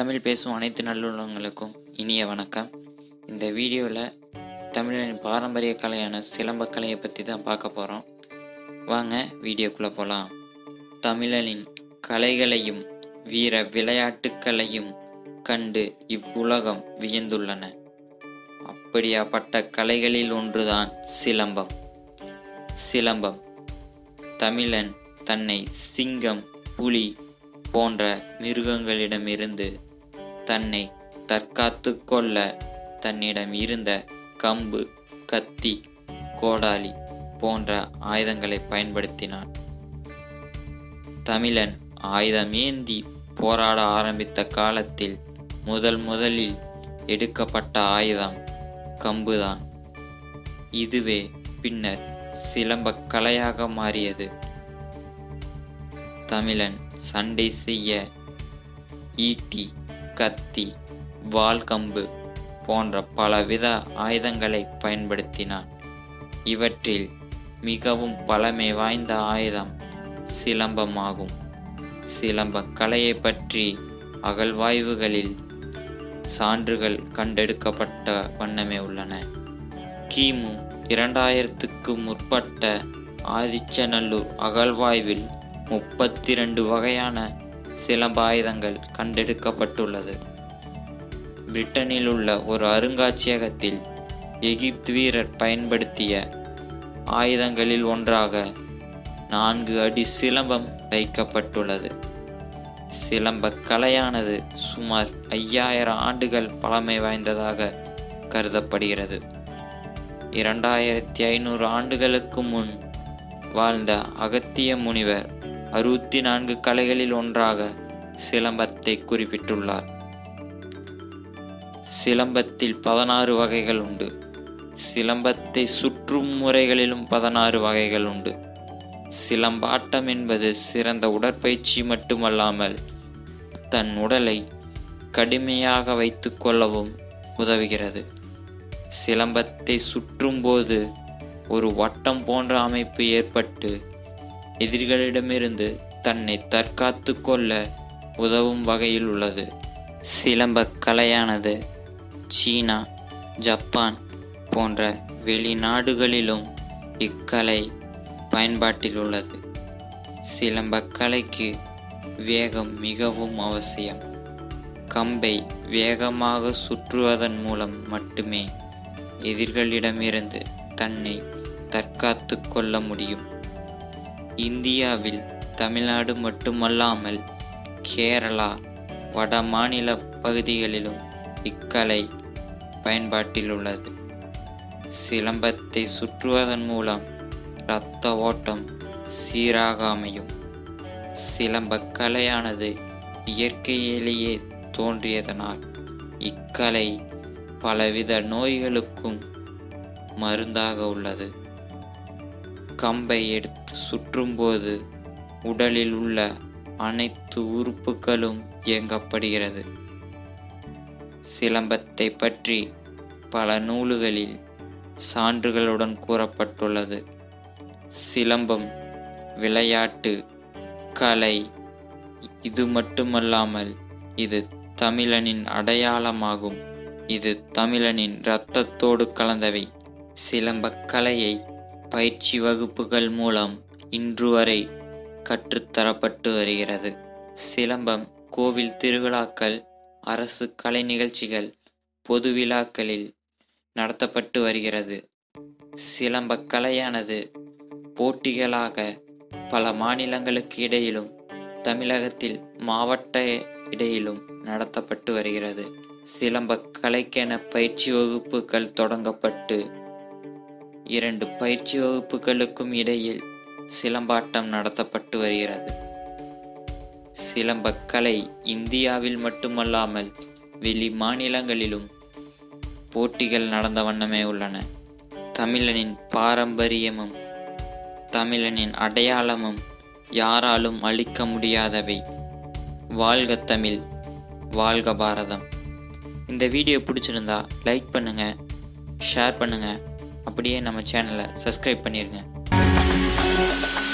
தமிழ் பேசும் அனைத்து நல்லுள்ளவங்களுக்கும் இனிய வணக்கம் இந்த வீடியோவில் தமிழனின் பாரம்பரிய கலையான சிலம்பக்கலையை பற்றி தான் பார்க்க போகிறோம் வாங்க வீடியோக்குள்ளே போகலாம் தமிழனின் கலைகளையும் வீர விளையாட்டுக்களையும் கண்டு இவ்வுலகம் வியந்துள்ளன அப்படியாப்பட்ட கலைகளில் ஒன்றுதான் சிலம்பம் சிலம்பம் தமிழன் தன்னை சிங்கம் புலி போன்ற மிருகங்களிடமிருந்து தன்னை தற்காத்து கொள்ள தன்னிடம் இருந்த கம்பு கத்தி கோடாலி போன்ற ஆயுதங்களை பயன்படுத்தினான் தமிழன் ஆயுதம் ஏந்தி போராட ஆரம்பித்த காலத்தில் முதல் முதலில் எடுக்கப்பட்ட ஆயுதம் கம்புதான் இதுவே பின்னர் சிலம்பக் கலையாக மாறியது தமிழன் சண்டை செய்ய ஈட்டி கத்தி வாள்கம்பு போன்ற பலவித ஆயுதங்களை பயன்படுத்தினான் இவற்றில் மிகவும் பழமை வாய்ந்த ஆயுதம் சிலம்பமாகும் சிலம்ப கலையை பற்றி அகழ்வாய்வுகளில் சான்றுகள் கண்டெடுக்கப்பட்ட வண்ணமே உள்ளன கிமு இரண்டாயிரத்துக்கு முற்பட்ட ஆதிச்சநல்லூர் அகழ்வாய்வில் முப்பத்தி ரெண்டு வகையான சிலம்ப ஆயுதங்கள் கண்டெடுக்கப்பட்டுள்ளது பிரிட்டனில் உள்ள ஒரு அருங்காட்சியகத்தில் எகிப்து வீரர் பயன்படுத்திய ஆயுதங்களில் ஒன்றாக நான்கு அடி சிலம்பம் வைக்கப்பட்டுள்ளது சிலம்ப கலையானது சுமார் ஐயாயிரம் ஆண்டுகள் பழமை வாய்ந்ததாக கருதப்படுகிறது இரண்டாயிரத்தி ஐநூறு ஆண்டுகளுக்கு முன் வாழ்ந்த அகத்திய முனிவர் அறுபத்தி நான்கு கலைகளில் ஒன்றாக சிலம்பத்தை குறிப்பிட்டுள்ளார் சிலம்பத்தில் பதினாறு வகைகள் உண்டு சிலம்பத்தை சுற்றும் முறைகளிலும் பதினாறு வகைகள் உண்டு சிலம்பாட்டம் என்பது சிறந்த உடற்பயிற்சி மட்டுமல்லாமல் தன் உடலை கடுமையாக வைத்து கொள்ளவும் உதவுகிறது சிலம்பத்தை சுற்றும்போது ஒரு வட்டம் போன்ற அமைப்பு ஏற்பட்டு எதிரிகளிடமிருந்து தன்னை தற்காத்து கொள்ள உதவும் வகையில் உள்ளது சிலம்பக் கலையானது சீனா ஜப்பான் போன்ற வெளிநாடுகளிலும் இக்கலை பயன்பாட்டில் உள்ளது சிலம்பக் கலைக்கு வேகம் மிகவும் அவசியம் கம்பை வேகமாக சுற்றுவதன் மூலம் மட்டுமே எதிர்களிடமிருந்து தன்னை தற்காத்து கொள்ள முடியும் இந்தியாவில் தமிழ்நாடு மட்டுமல்லாமல் கேரளா வட மாநில பகுதிகளிலும் இக்கலை பயன்பாட்டில் உள்ளது சிலம்பத்தை சுற்றுவதன் மூலம் இரத்த ஓட்டம் சீராக அமையும் சிலம்பக் கலையானது இயற்கையிலேயே தோன்றியதனால் இக்கலை பலவித நோய்களுக்கும் மருந்தாக உள்ளது கம்பை எடுத்து சுற்றும்போது உடலில் உள்ள அனைத்து உறுப்புகளும் இயங்கப்படுகிறது சிலம்பத்தை பற்றி பல நூல்களில் சான்றுகளுடன் கூறப்பட்டுள்ளது சிலம்பம் விளையாட்டு கலை இது மட்டுமல்லாமல் இது தமிழனின் அடையாளமாகும் இது தமிழனின் இரத்தத்தோடு கலந்தவை சிலம்பக் கலையை பயிற்சி வகுப்புகள் மூலம் இன்று வரை கற்றுத்தரப்பட்டு வருகிறது சிலம்பம் கோவில் திருவிழாக்கள் அரசு கலை நிகழ்ச்சிகள் பொது விழாக்களில் நடத்தப்பட்டு வருகிறது சிலம்பக் கலையானது போட்டிகளாக பல மாநிலங்களுக்கு இடையிலும் தமிழகத்தில் மாவட்ட இடையிலும் நடத்தப்பட்டு வருகிறது சிலம்பக் கலைக்கென பயிற்சி வகுப்புகள் தொடங்கப்பட்டு இரண்டு பயிற்சி வகுப்புகளுக்கும் இடையில் சிலம்பாட்டம் நடத்தப்பட்டு வருகிறது சிலம்பக் கலை இந்தியாவில் மட்டுமல்லாமல் வெளி மாநிலங்களிலும் போட்டிகள் நடந்த வண்ணமே உள்ளன தமிழனின் பாரம்பரியமும் தமிழனின் அடையாளமும் யாராலும் அழிக்க முடியாதவை வாழ்க தமிழ் வாழ்க பாரதம் இந்த வீடியோ பிடிச்சிருந்தா லைக் பண்ணுங்க ஷேர் பண்ணுங்க அப்படியே நம்ம சேனலை சப்ஸ்கிரைப் பண்ணிருங்க